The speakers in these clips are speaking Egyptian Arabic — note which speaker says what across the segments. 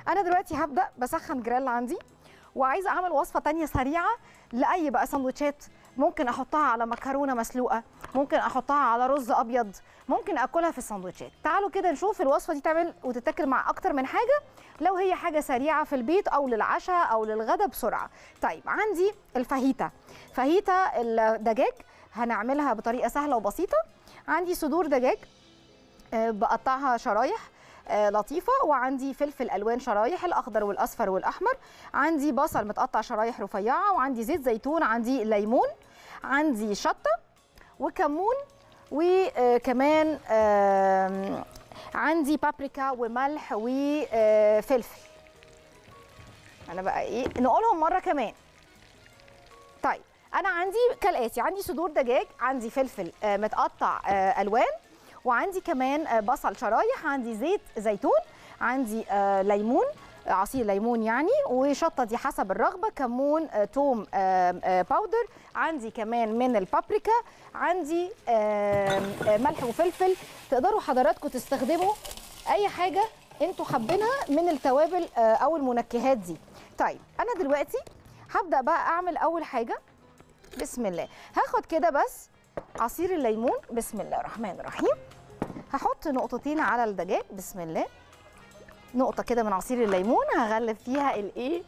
Speaker 1: انا دلوقتي هبدا بسخن جريل عندي وعايزه اعمل وصفه تانية سريعه لاي بقى سندوتشات ممكن احطها على مكرونه مسلوقه ممكن احطها على رز ابيض ممكن اكلها في السندوتشات تعالوا كده نشوف الوصفه دي تعمل وتتاكل مع اكتر من حاجه لو هي حاجه سريعه في البيت او للعشاء او للغدا بسرعه طيب عندي الفاهيتا فاهيتا الدجاج هنعملها بطريقه سهله وبسيطه عندي صدور دجاج آه، بقطعها شرايح آه، لطيفه وعندي فلفل الوان شرايح الاخضر والاصفر والاحمر عندي بصل متقطع شرايح رفيعه وعندي زيت زيتون عندي ليمون عندي شطه وكمون وكمان آم، عندي بابريكا وملح وفلفل انا بقى ايه نقولهم مره كمان طيب انا عندي كالاتي عندي صدور دجاج عندي فلفل آه، متقطع آه، الوان وعندي كمان آه، بصل شرايح عندي زيت زيتون عندي آه، ليمون آه، عصير ليمون يعني وشطه دي حسب الرغبه كمون آه، توم آه، آه، باودر عندي كمان من البابريكا عندي آه، آه، ملح وفلفل تقدروا حضراتكم تستخدموا اي حاجه انتوا حابينها من التوابل آه، او المنكهات دي طيب انا دلوقتي هبدا بقى اعمل اول حاجه بسم الله هاخد كده بس عصير الليمون بسم الله الرحمن الرحيم هحط نقطتين على الدجاج بسم الله نقطه كده من عصير الليمون هغلف فيها الايه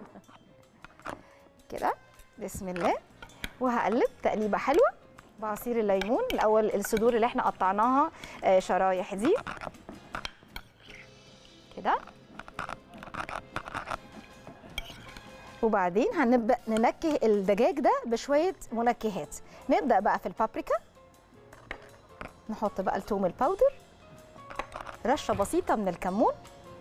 Speaker 1: كده بسم الله وهقلب تقليبه حلوه بعصير الليمون الاول الصدور اللي احنا قطعناها آه، شرايح دي كده وبعدين هنبدا ننكه الدجاج ده بشويه منكهات نبدا بقى في البابريكا نحط بقى التوم الباودر رشه بسيطه من الكمون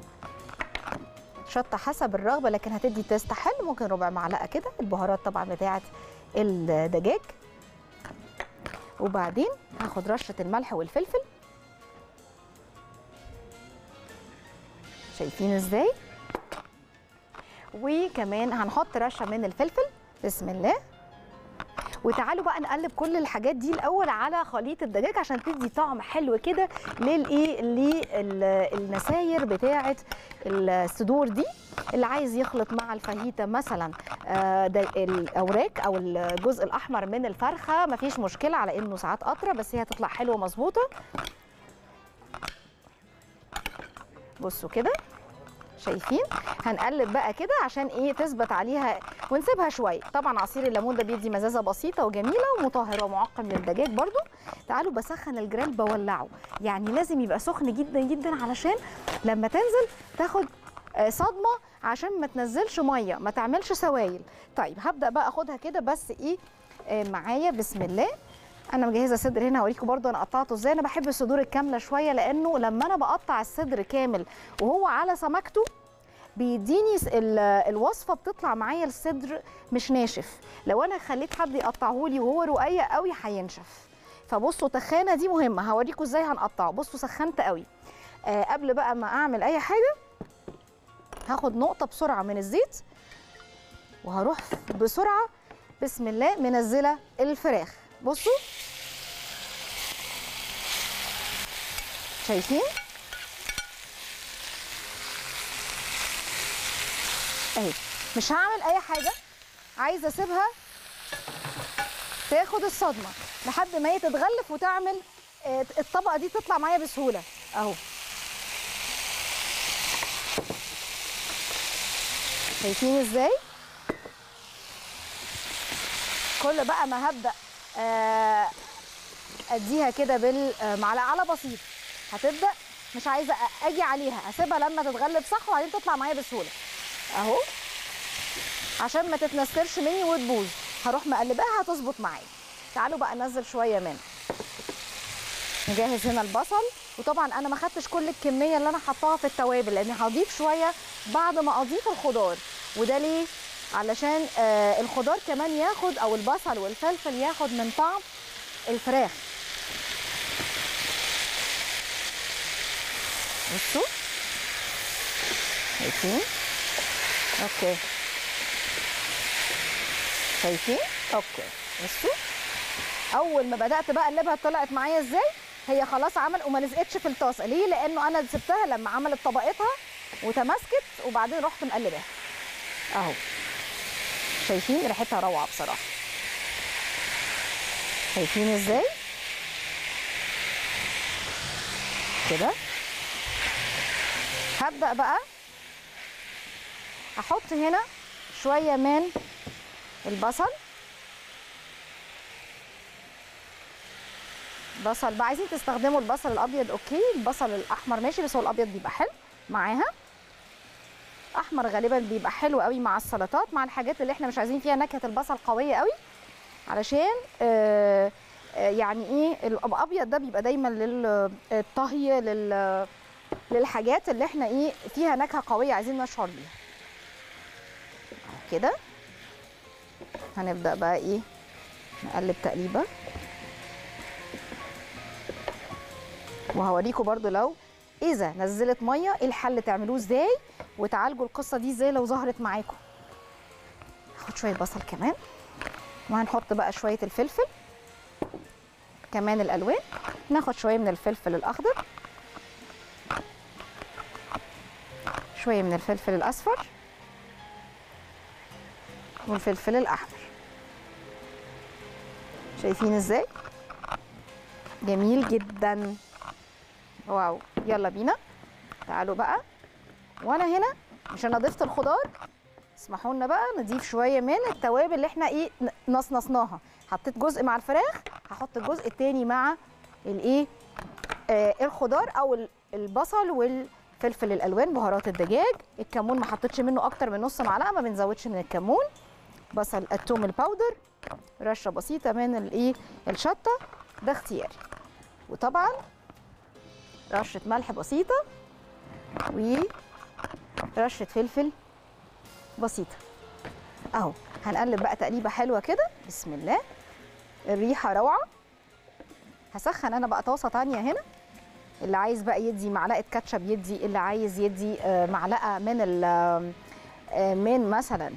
Speaker 1: شطه حسب الرغبه لكن هتدي تيست حلو ممكن ربع معلقه كده البهارات طبعا بتاعه الدجاج وبعدين هاخد رشه الملح والفلفل شايفين ازاي وكمان هنحط رشه من الفلفل بسم الله وتعالوا بقى نقلب كل الحاجات دي الاول على خليط الدجاج عشان تدي طعم حلو كده للايه للنساير بتاعه الصدور دي اللي عايز يخلط مع الفاهيتا مثلا آه، ده الاوراق او الجزء الاحمر من الفرخه مفيش مشكله على انه ساعات قطره بس هي هتطلع حلوه مظبوطه بصوا كده شايفين هنقلب بقى كده عشان ايه تثبت عليها ونسيبها شويه طبعا عصير الليمون ده بيدي مزازه بسيطه وجميله ومطهره ومعقم للدجاج برضو تعالوا بسخن الجريل بولعه يعني لازم يبقى سخن جدا جدا علشان لما تنزل تاخد آه، صدمه عشان ما تنزلش ميه ما تعملش سوائل طيب هبدا بقى اخدها كده بس ايه آه، معايا بسم الله انا مجهزه صدر هنا هوريكم برضو انا قطعته ازاي انا بحب الصدور الكامله شويه لانه لما انا بقطع الصدر كامل وهو على سمكته بيديني س- ال- الوصفه بتطلع معايا الصدر مش ناشف لو انا خليت حد يقطعه لي وهو رقيق قوي هينشف فبصوا تخانه دي مهمه هوريكم ازاي هنقطعه بصوا سخنت قوي آه قبل بقى ما اعمل اي حاجه هاخد نقطه بسرعه من الزيت وهروح بسرعه بسم الله منزله الفراخ بصوا شايفين اهي مش هعمل اي حاجه عايزه اسيبها تاخد الصدمه لحد ما هي تتغلف وتعمل آه، الطبقه دي تطلع معايا بسهوله اهو شايفين ازاي كل بقى ما هبدا آه، اديها كده بالمعلقه على بسيط هتبدا مش عايزه أ- اجي عليها اسيبها لما تتغلب صح وبعدين تطلع معايا بسهوله اهو عشان ما تتنسرش مني وتبوظ هروح مقلباها هتظبط معايا تعالوا بقى ننزل شويه منها نجهز هنا البصل وطبعا انا ما خدتش كل الكميه اللي انا حطاها في التوابل لاني هضيف شويه بعد ما اضيف الخضار وده ليه علشان آه الخضار كمان ياخد او البصل والفلفل ياخد من طعم الفراخ بصوا شايفين اوكي شايفين اوكي بصوا اول ما بدات بقى اقلبها طلعت معايا ازاي هي خلاص عمل وما لزقتش في الطاسه ليه لانه انا سبتها لما عملت طبقتها وتماسكت وبعدين رحت مقلباها اهو شايفين ريحتها روعه بصراحه شايفين ازاي كده هبدا بقى احط هنا شويه من البصل بصل بقى عايزين تستخدموا البصل الابيض اوكي البصل الاحمر ماشي بس هو الابيض بيبقى حلو معاها احمر غالبا بيبقى حلو قوي مع السلطات مع الحاجات اللي احنا مش عايزين فيها نكهه البصل قويه قوي علشان آه آه يعني ايه الابيض ده بيبقى دايما للطهي لل للحاجات اللي احنا ايه فيها نكهه قويه عايزين نشعر بيها كده هنبدا بقى ايه نقلب تقليبه وهوريكم برضو لو اذا نزلت ميه ايه الحل تعملوه ازاي وتعالجوا القصه دي ازاي لو ظهرت معاكم هاخد شويه بصل كمان وهنحط بقى شويه الفلفل كمان الالوان ناخد شويه من الفلفل الاخضر شويه من الفلفل الاصفر والفلفل الاحمر شايفين ازاي جميل جدا واو يلا بينا تعالوا بقى وانا هنا عشان ضفت الخضار اسمحوا لنا بقى نضيف شويه من التوابل اللي احنا ايه نصنصناها حطيت جزء مع الفراخ هحط الجزء التاني مع الايه آه الخضار او البصل والفلفل الالوان بهارات الدجاج الكمون ما حطيتش منه اكتر من نص معلقه ما بنزودش من الكمون بصل التوم الباودر رشه بسيطه من الايه الشطه ده اختياري وطبعا رشه ملح بسيطه ورشه فلفل بسيطه اهو هنقلب بقى تقليبه حلوه كده بسم الله الريحه روعه هسخن انا بقى طاسه تانية هنا اللي عايز بقى يدي معلقه كاتشب يدي اللي عايز يدي معلقه من ال من مثلا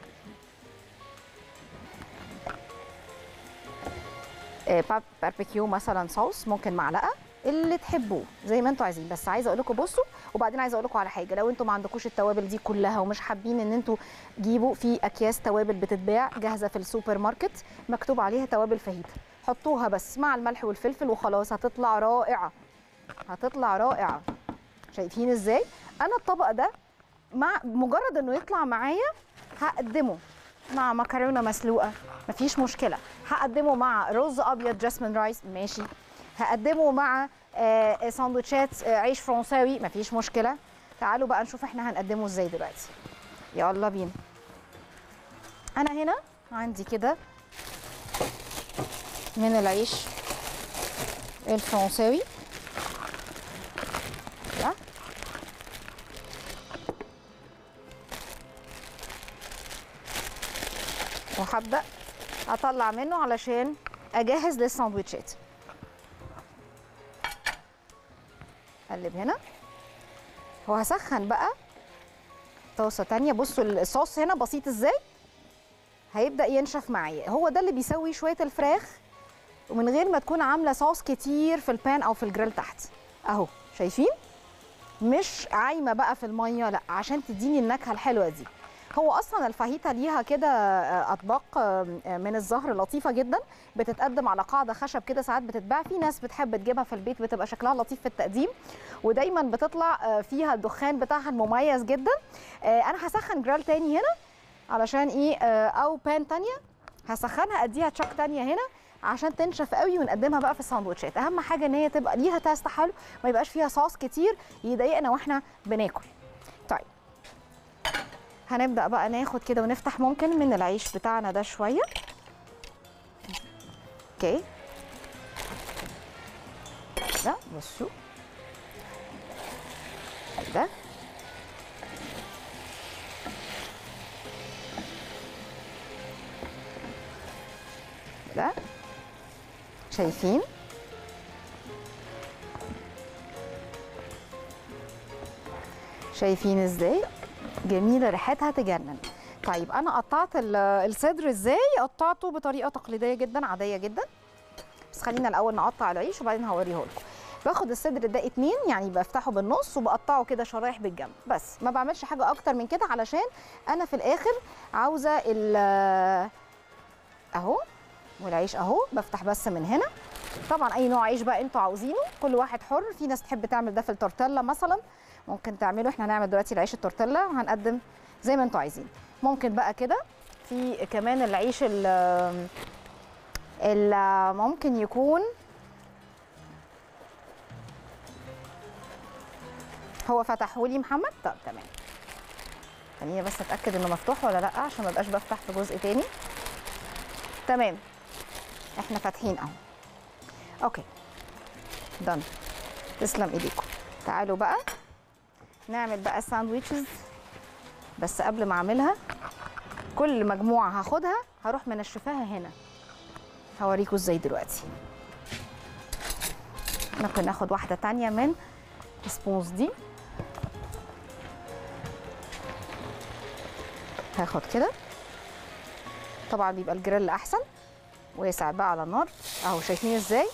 Speaker 1: باربيكيو مثلا صوص ممكن معلقه اللي تحبوه زي ما انتوا عايزين بس عايزه اقول لكم بصوا وبعدين عايزه اقول لكم على حاجه لو انتوا ما عندكوش التوابل دي كلها ومش حابين ان انتوا جيبوا في اكياس توابل بتتباع جاهزه في السوبر ماركت مكتوب عليها توابل فاهيتا حطوها بس مع الملح والفلفل وخلاص هتطلع رائعه هتطلع رائعه شايفين ازاي انا الطبق ده مع مجرد انه يطلع معايا هقدمه مع مكرونه مسلوقه مفيش مشكله هقدمه مع رز ابيض جاسمين رايس ماشي هقدمه مع آه ساندوتشات آه عيش فرنساوي مفيش مشكله تعالوا بقى نشوف احنا هنقدمه ازاي دلوقتي يلا بينا انا هنا عندي كده من العيش الفرنساوي ده وهبدا اطلع منه علشان اجهز للساندوتشات اقلب هنا وهسخن بقى طاسه تانية بصوا الصوص هنا بسيط ازاي هيبدا ينشف معايا هو ده اللي بيسوي شويه الفراخ ومن غير ما تكون عامله صوص كتير في البان او في الجريل تحت اهو شايفين مش عايمه بقى في الميه لا عشان تديني النكهه الحلوه دي هو اصلا الفاهيتا ليها كده اطباق من الزهر لطيفه جدا بتتقدم على قاعده خشب كده ساعات بتتباع في ناس بتحب تجيبها في البيت بتبقى شكلها لطيف في التقديم ودايما بتطلع فيها الدخان بتاعها المميز جدا انا هسخن جرال تاني هنا علشان ايه او بان تانية هسخنها اديها تشاك تانية هنا عشان تنشف قوي ونقدمها بقى في الساندوتشات اهم حاجه ان هي تبقى ليها تيست حلو ما يبقاش فيها صوص كتير يضايقنا واحنا بناكل طيب هنبدا بقى ناخد كده ونفتح ممكن من العيش بتاعنا ده شويه اوكي ده بصوا ده ده شايفين شايفين ازاي جميله ريحتها تجنن طيب انا قطعت الصدر ازاي قطعته بطريقه تقليديه جدا عاديه جدا بس خلينا الاول نقطع العيش وبعدين هوريه لكم باخد الصدر ده اتنين يعني بفتحه بالنص وبقطعه كده شرايح بالجنب بس ما بعملش حاجه اكتر من كده علشان انا في الاخر عاوزه ال اهو والعيش اهو بفتح بس من هنا طبعا اي نوع عيش بقى انتوا عاوزينه كل واحد حر في ناس تحب تعمل ده في التورتيلا مثلا ممكن تعملوا احنا هنعمل دلوقتي العيش التورتيلا وهنقدم زي ما انتوا عايزين ممكن بقى كده في كمان العيش ال ال- ممكن يكون هو فتحه لي محمد طب تمام خليني بس اتاكد انه مفتوح ولا لا عشان ما ابقاش بفتح في جزء تاني تمام احنا فاتحين اهو اوكي دن تسلم ايديكم تعالوا بقى نعمل بقى الساندويتشز بس قبل ما اعملها كل مجموعه هاخدها هروح منشفاها هنا هوريكم ازاي دلوقتي ممكن ناخد واحده تانية من السبونز دي هاخد كده طبعا بيبقى الجريل احسن واسع بقى على النار اهو شايفين ازاي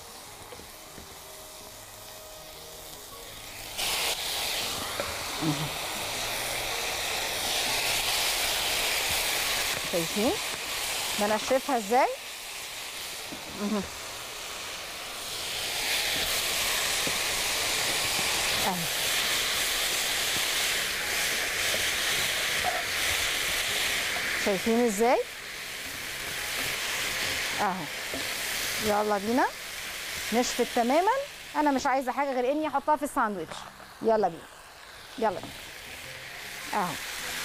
Speaker 1: مهم. شايفين بنشفها ازاي مهم. اهي شايفين ازاي اهو يلا بينا نشفت تماما انا مش عايزه حاجه غير اني احطها في الساندوتش يلا بينا يلا بينا اهو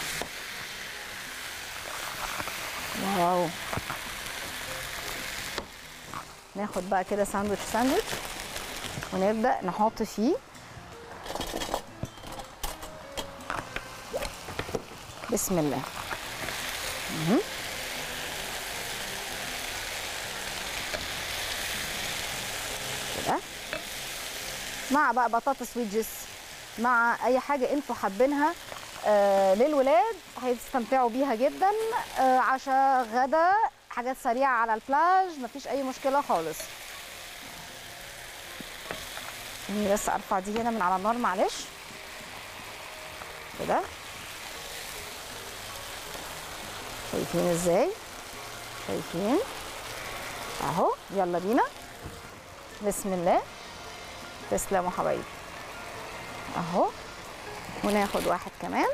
Speaker 1: واو ناخد بقى كده ساندوتش ساندوتش ونبدا نحط فيه بسم الله مهم. كده مع بقى بطاطس ويدجز مع اي حاجه انتوا حابينها آه للولاد هيستمتعوا بيها جدا آه عشاء غدا حاجات سريعه على البلاج مفيش اي مشكله خالص خليني بس ارفع دي هنا من على النار معلش كده شايفين ازاي شايفين اهو يلا بينا بسم الله تسلموا حبايبي اهو وناخد واحد كمان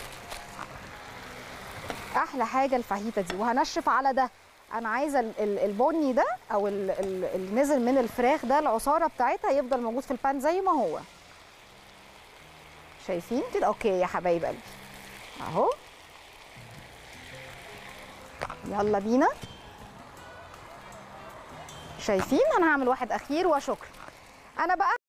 Speaker 1: احلى حاجه الفاهيتا دي وهنشف على ده انا عايزه ال- ال- البني ده او ال- ال- اللي نزل من الفراخ ده العصاره بتاعتها يفضل موجود في البان زي ما هو شايفين كده اوكي يا حبايب قلبي اهو يلا بينا شايفين انا هعمل واحد اخير وشكرا انا بقى